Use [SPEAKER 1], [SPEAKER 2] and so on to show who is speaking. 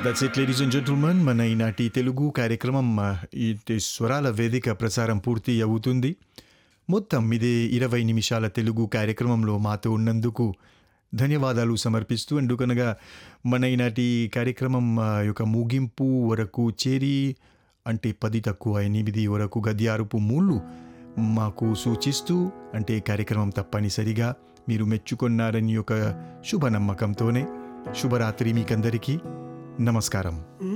[SPEAKER 1] that's it ladies and gentlemen మన ఈనాటి తెలుగు కార్యక్రమం ఆ, ఈ స్వరాల వేదిక ప్రసారం పూర్తి అవుతుంది మొత్తం ఇదే ఇరవై నిమిషాల తెలుగు కార్యక్రమంలో మాతో ఉన్నందుకు ధన్యవాదాలు సమర్పిస్తూ ఎందుకనగా మన ఈనాటి కార్యక్రమం ఆ, యొక్క ముగింపు వరకు చేరి అంటే పది తక్కువ ఎనిమిది వరకు గద్యారుపు మూళ్ళు మాకు సూచిస్తూ అంటే కార్యక్రమం తప్పనిసరిగా మీరు మెచ్చుకొన్నారని ఒక శుభ నమ్మకంతోనే శుభరాత్రి మీకందరికీ నమస్కారం